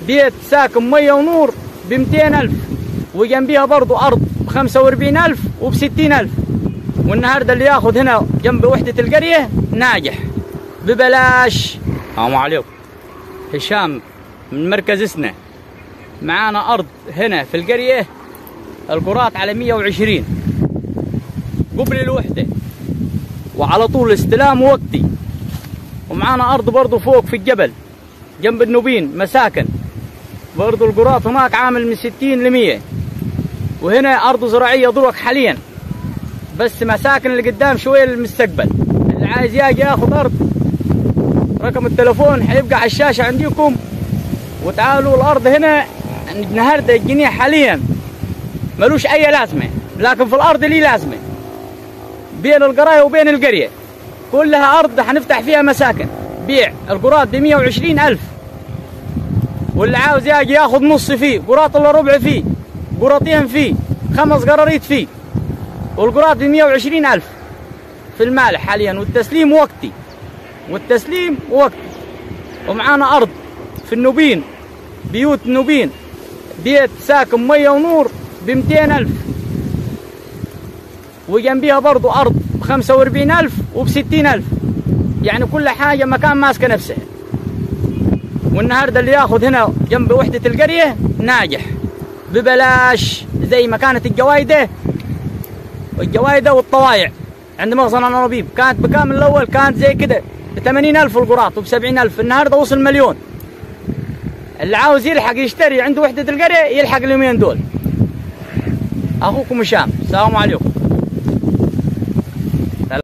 بيت ساكن مية ونور ب ألف وجنبيها برضو أرض ب 45000 وب 60000 والنهارده اللي ياخذ هنا جنب وحدة القرية ناجح ببلاش السلام عليكم هشام من مركز اسنا معانا أرض هنا في القرية القرات على 120 قبل الوحدة وعلى طول استلام وقتي ومعانا أرض برضو فوق في الجبل جنب النوبين مساكن برضو القرات هناك عامل من 60 ل 100 وهنا أرض زراعية ضرك حاليا بس مساكن اللي قدام شوية للمستقبل اللي عايز يجي ياخذ أرض رقم التلفون حيبقى على الشاشة عندكم وتعالوا الأرض هنا النهاردة الجنيه حاليا ملوش أي لازمة لكن في الأرض لي لازمة بين القراية وبين القرية كلها أرض حنفتح فيها مساكن بيع القراط ب 120 ألف واللي عاوز يجي ياخذ نص فيه قراط الا ربع فيه قراطين فيه خمس قراريط فيه والقراط ب 120 ألف في المال حاليا والتسليم وقتي والتسليم وقتي ومعانا أرض في النوبين بيوت النوبين بيت ساكن مية ونور ب 200 ألف وجنبيها برضو أرض ب 45 ألف وب 60 ألف يعني كل حاجة مكان ماسكة نفسها والنهارده اللي ياخذ هنا جنب وحدة القرية ناجح ببلاش زي ما كانت الجوايدة والجوايدة والطوايع عند مخزن الانابيب كانت بكام الأول كانت زي كده ب 80 ألف القراط وب 70 ألف النهارده وصل مليون اللي عاوز يلحق يشتري عنده وحدة القرية يلحق اليومين دول أخوكم هشام السلام عليكم